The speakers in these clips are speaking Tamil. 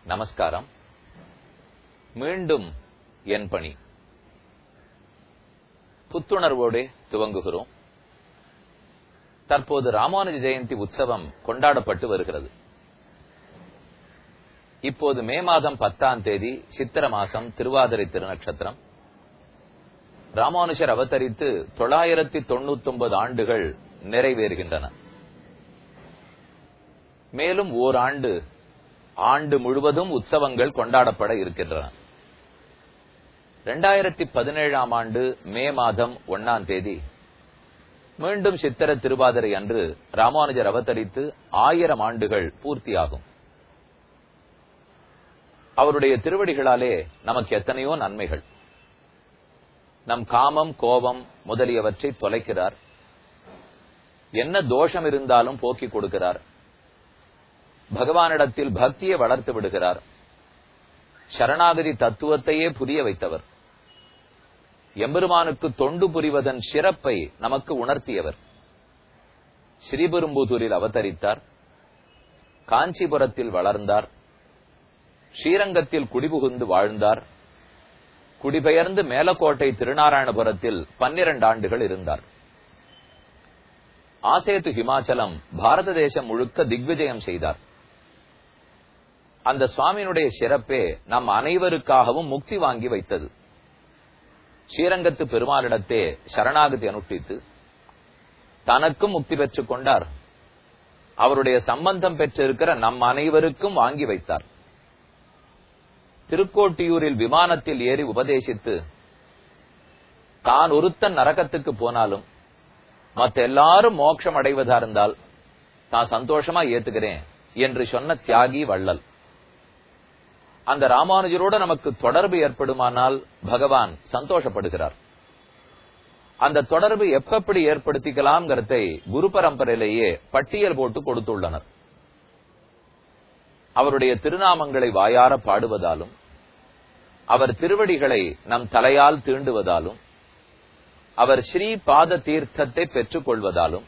நமஸ்காரம் மீண்டும் என் பணி புத்துணர்வோடு துவங்குகிறோம் தற்போது ராமானுஜ ஜெயந்தி உற்சவம் கொண்டாடப்பட்டு வருகிறது இப்போது மே மாதம் பத்தாம் தேதி சித்திர மாசம் திருவாதிரை திருநட்சத்திரம் ராமானுஷர் அவதரித்து தொள்ளாயிரத்தி தொண்ணூத்தி ஒன்பது ஆண்டுகள் நிறைவேறுகின்றன மேலும் ஓராண்டு ஆண்டு முழுவதும் உற்சவங்கள் கொண்டாடப்பட இருக்கின்றன இரண்டாயிரத்தி பதினேழாம் ஆண்டு மே மாதம் ஒன்னாம் தேதி மீண்டும் சித்திர திருவாதிரை அன்று ராமானுஜர் அவதரித்து ஆயிரம் ஆண்டுகள் பூர்த்தியாகும் அவருடைய திருவடிகளாலே நமக்கு எத்தனையோ நன்மைகள் நம் காமம் கோபம் முதலியவற்றை தொலைக்கிறார் என்ன தோஷம் இருந்தாலும் போக்கிக் கொடுக்கிறார் பகவானிடத்தில் பக்தியை வளர்த்து விடுகிறார் சரணாகதி தத்துவத்தையே புரிய வைத்தவர் எம்பெருமானுக்கு தொண்டு புரிவதன் சிறப்பை நமக்கு உணர்த்தியவர் ஸ்ரீபெரும்புதூரில் அவதரித்தார் காஞ்சிபுரத்தில் வளர்ந்தார் ஸ்ரீரங்கத்தில் குடிபுகுந்து வாழ்ந்தார் குடிபெயர்ந்து மேலக்கோட்டை திருநாராயணபுரத்தில் பன்னிரண்டு ஆண்டுகள் இருந்தார் ஆசேத்து ஹிமாச்சலம் பாரத தேசம் முழுக்க திக்விஜயம் செய்தார் அந்த சுவாமியினுடைய சிறப்பே நம் அனைவருக்காகவும் முக்தி வாங்கி வைத்தது ஸ்ரீரங்கத்து பெருமாளிடத்தே சரணாகதி அனுஷ்டித்து தனக்கும் முக்தி பெற்றுக் கொண்டார் அவருடைய சம்பந்தம் பெற்றிருக்கிற நம் அனைவருக்கும் வாங்கி வைத்தார் திருக்கோட்டியூரில் விமானத்தில் ஏறி உபதேசித்து தான் ஒருத்தன் நரகத்துக்கு போனாலும் மத்த எல்லாரும் மோட்சம் அடைவதா இருந்தால் தான் சந்தோஷமா ஏத்துக்கிறேன் என்று சொன்ன தியாகி வள்ளல் அந்த ராமானுஜரோட நமக்கு தொடர்பு ஏற்படுமானால் பகவான் சந்தோஷப்படுகிறார் அந்த தொடர்பு எப்பப்படி ஏற்படுத்திக்கலாம்ங்கிறதை குரு பரம்பரையிலேயே பட்டியல் போட்டு கொடுத்துள்ளனர் அவருடைய திருநாமங்களை வாயார பாடுவதாலும் அவர் திருவடிகளை நம் தலையால் தீண்டுவதாலும் அவர் ஸ்ரீ பாத தீர்த்தத்தை பெற்றுக் கொள்வதாலும்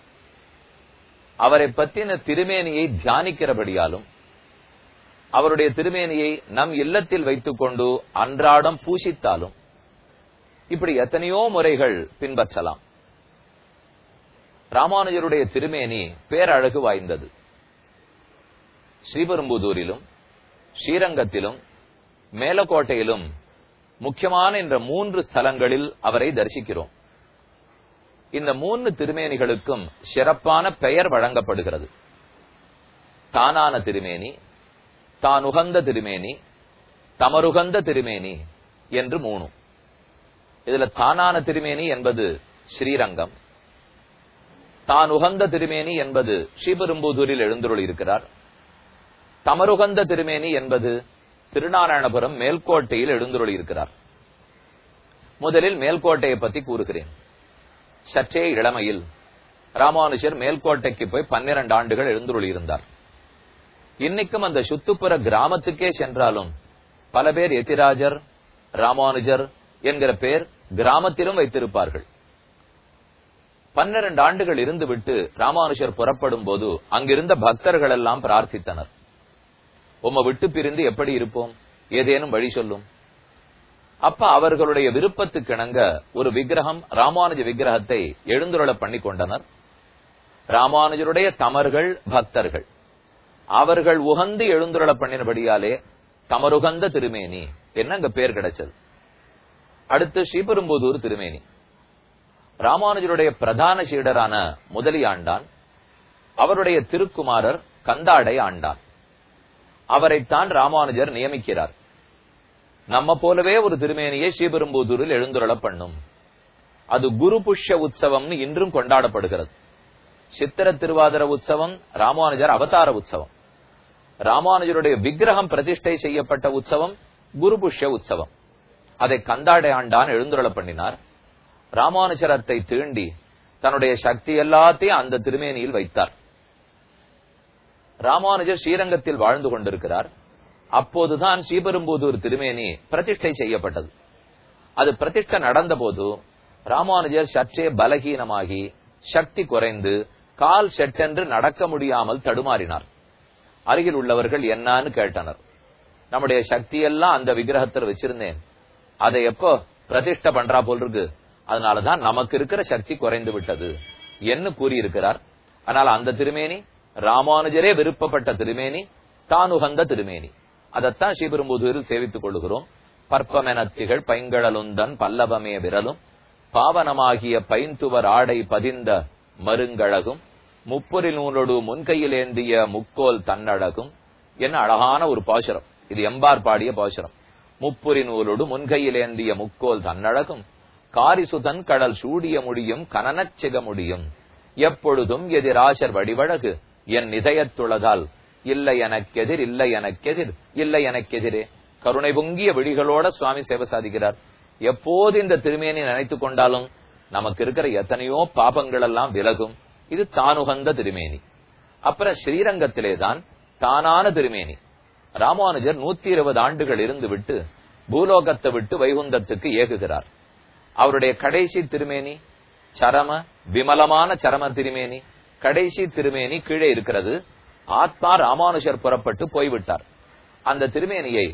அவரை பற்றின திருமேனியை தியானிக்கிறபடியாலும் அவருடைய திருமேனியை நம் இல்லத்தில் வைத்துக் கொண்டு அன்றாடம் பூசித்தாலும் இப்படி எத்தனையோ முறைகள் பின்பற்றலாம் ராமானுஜருடைய திருமேனி பேரழகு வாய்ந்தது ஸ்ரீபெரும்புதூரிலும் ஸ்ரீரங்கத்திலும் மேலக்கோட்டையிலும் முக்கியமான இந்த மூன்று ஸ்தலங்களில் அவரை தரிசிக்கிறோம் இந்த மூன்று திருமேனிகளுக்கும் சிறப்பான பெயர் வழங்கப்படுகிறது தானான திருமேனி தான் உகந்த திருமேனி தமருகந்த திருமேனி என்று மூணு இதுல தானான திருமேனி என்பது ஸ்ரீரங்கம் தான் உகந்த திருமேனி என்பது ஸ்ரீபெரும்புதூரில் எழுந்துருள் இருக்கிறார் தமருகந்த திருமேனி என்பது திருநாராயணபுரம் மேல்கோட்டையில் எழுந்துருள் இருக்கிறார் முதலில் மேல்கோட்டையை பத்தி கூறுகிறேன் சற்றே இளமையில் ராமானுஜர் மேல்கோட்டைக்கு போய் பன்னிரண்டு ஆண்டுகள் எழுந்துருள் இருந்தார் இன்னைக்கும் அந்த சுத்துப்புற கிராமத்துக்கே சென்றாலும் பல பேர் எத்திராஜர் ராமானுஜர் என்கிற பேர் கிராமத்திலும் வைத்திருப்பார்கள் பன்னிரண்டு ஆண்டுகள் இருந்துவிட்டு ராமானுஜர் புறப்படும் போது அங்கிருந்த பக்தர்கள் எல்லாம் பிரார்த்தித்தனர் உம்ம விட்டு பிரிந்து எப்படி இருப்போம் ஏதேனும் வழி சொல்லும் அப்ப அவர்களுடைய விருப்பத்துக்கிணங்க ஒரு விக்கிரகம் ராமானுஜ விக்கிரகத்தை எழுந்துருள பண்ணி கொண்டனர் ராமானுஜருடைய தமர்கள் பக்தர்கள் அவர்கள் உகந்து எழுந்துருள பண்ணினபடியாலே தமருகந்த திருமேனி என்ன அங்க பேர் கிடைச்சது அடுத்து ஸ்ரீபெரும்புதூர் திருமேனி ராமானுஜருடைய பிரதான சீடரான முதலியாண்டான் அவருடைய திருக்குமாரர் கந்தாடை ஆண்டான் அவரைத்தான் ராமானுஜர் நியமிக்கிறார் நம்ம போலவே ஒரு திருமேனியை ஸ்ரீபெரும்புதூரில் எழுந்துருள பண்ணும் அது குரு புஷ்ய உற்சவம்னு இன்றும் கொண்டாடப்படுகிறது சித்திர திருவாதிர உற்சவம் ராமானுஜர் அவதார உற்சவம் ராமானுஜருடைய விக்கிரகம் பிரதிஷ்டை செய்யப்பட்ட உற்சவம் குரு புஷ்ய உற்சவம் அதை கந்தாடை ஆண்டான் எழுந்துருள பண்ணினார் ராமானுஜரத்தை தீண்டி தன்னுடைய சக்தி எல்லாத்தையும் அந்த திருமேனியில் வைத்தார் ராமானுஜர் ஸ்ரீரங்கத்தில் வாழ்ந்து கொண்டிருக்கிறார் அப்போதுதான் ஸ்ரீபெரும்புதூர் திருமேனி பிரதிஷ்டை செய்யப்பட்டது அது பிரதிஷ்டை நடந்த போது ராமானுஜர் சற்றே பலகீனமாகி சக்தி குறைந்து கால் செட்டென்று நடக்க முடியாமல் தடுமாறினார் அருகில் உள்ளவர்கள் என்னான்னு கேட்டனர் நம்முடைய சக்தி எல்லாம் அந்த விக்கிரகத்துல வச்சிருந்தேன் அதை எப்போ பிரதிஷ்ட பண்றா போல் இருக்கு அதனாலதான் நமக்கு இருக்கிற சக்தி குறைந்து விட்டது என்று கூறியிருக்கிறார் அதனால அந்த திருமேனி ராமானுஜரே விருப்பப்பட்ட திருமேனி தானுகந்த திருமேனி அதைத்தான் ஸ்ரீபெரும்புதூரில் சேவித்துக் கொள்கிறோம் பற்பமெனத்திகள் பைங்கழலுந்தன் பல்லவமே விரலும் பாவனமாகிய பைந்துவர் ஆடை பதிந்த மருங்கழகும் முப்பொறி நூலொடு முன்கையில் ஏந்திய முக்கோல் தன்னழகும் என்ன அழகான ஒரு பாசுரம் இது எம்பார் பாடிய பாசுரம் முப்புரி நூலொடு முன்கையில் ஏந்திய முக்கோல் தன்னழகும் காரிசுதன் கடல் சூடிய முடியும் கனனச் சிக முடியும் எப்பொழுதும் எதிராசர் வடிவழகு என் இதயத்துளதால் இல்லை எனக்கெதிர் இல்லை எனக்கெதிர் இல்லை எனக்கெதிரே கருணை பொங்கிய விழிகளோட சுவாமி சேவை சாதிக்கிறார் எப்போது இந்த திருமேனி நினைத்துக் கொண்டாலும் நமக்கு இருக்கிற எத்தனையோ பாபங்கள் எல்லாம் விலகும் இது தானுகந்த திருமேனி அப்புறம் ஸ்ரீரங்கத்திலே தான் தானான திருமேனி ராமானுஜர் நூத்தி இருபது ஆண்டுகள் இருந்து விட்டு பூலோகத்தை விட்டு வைகுந்தத்துக்கு ஏகுகிறார் அவருடைய கடைசி திருமேனி சரம விமலமான சரம திருமேனி கடைசி திருமேனி கீழே இருக்கிறது ஆத்மா ராமானுஜர் புறப்பட்டு போய்விட்டார் அந்த திருமேனியை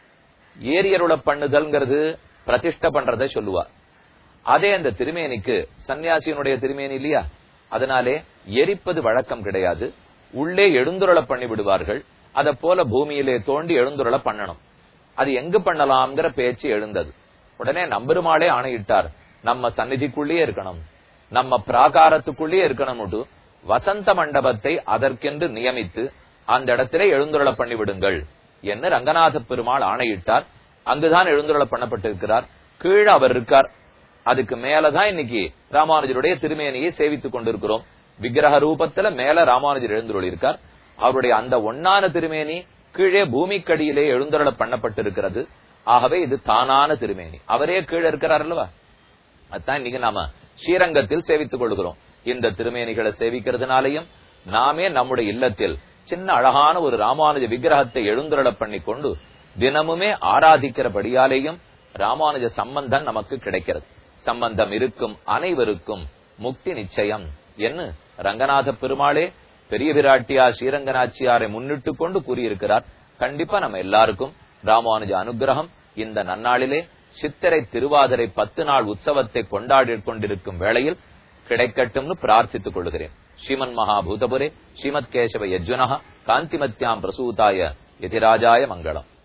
ஏரியருள பண்ணுதல்ங்கிறது பிரதிஷ்ட பண்றதை சொல்லுவார் அதே அந்த திருமேனிக்கு சன்னியாசியினுடைய திருமேனி இல்லையா அதனாலே எரிப்பது வழக்கம் கிடையாது உள்ளே எழுந்துருள பண்ணி விடுவார்கள் அத போல பூமியிலே தோண்டி எழுந்துருள பண்ணணும் அது எங்கு பண்ணலாம்ங்கிற பேச்சு எழுந்தது உடனே நம்பெருமாளே ஆணையிட்டார் நம்ம சந்நிதிக்குள்ளேயே இருக்கணும் நம்ம பிராகாரத்துக்குள்ளேயே இருக்கணும்னு வசந்த மண்டபத்தை அதற்கென்று நியமித்து அந்த இடத்திலே எழுந்துருள பண்ணி விடுங்கள் என்று ரங்கநாத பெருமாள் ஆணையிட்டார் அங்குதான் எழுந்துருள பண்ணப்பட்டிருக்கிறார் கீழே அவர் இருக்கார் அதுக்கு மேலதான் இன்னைக்கு ராமானுஜருடைய திருமேனியை சேவித்துக் கொண்டிருக்கிறோம் விக்கிரக ரூபத்துல மேல ராமானுஜர் எழுந்துருள் இருக்கார் அவருடைய அந்த ஒன்னான திருமேனி கீழே பூமிக்கடியிலே எழுந்துருள பண்ணப்பட்டிருக்கிறது ஆகவே இது தானான திருமேனி அவரே கீழே இருக்கிறார் அல்லவா அதான் இன்னைக்கு நாம ஸ்ரீரங்கத்தில் சேவித்துக் கொள்கிறோம் இந்த திருமேனிகளை சேவிக்கிறதுனாலையும் நாமே நம்முடைய இல்லத்தில் சின்ன அழகான ஒரு ராமானுஜ விக்கிரகத்தை எழுந்துருள பண்ணி கொண்டு தினமுமே ஆராதிக்கிறபடியாலேயும் ராமானுஜ சம்பந்தம் நமக்கு கிடைக்கிறது சம்பந்தம் இருக்கும் அனைவருக்கும் முக்தி நிச்சயம் என்று ரங்கநாத பெருமாளே பெரிய விராட்டியா ஸ்ரீரங்கநாச்சியாரை முன்னிட்டு கொண்டு கூறியிருக்கிறார் கண்டிப்பா நம்ம எல்லாருக்கும் ராமானுஜ அனுகிரகம் இந்த நன்னாளிலே சித்திரை திருவாதிரை பத்து நாள் உற்சவத்தை கொண்டாடி கொண்டிருக்கும் வேளையில் கிடைக்கட்டும்னு பிரார்த்தித்துக் கொள்கிறேன் ஸ்ரீமன் மகாபூதபுரே ஸ்ரீமத் கேசவ யஜ்வனः காந்திமத்யாம் பிரசூதாய எதிராஜாய மங்களம்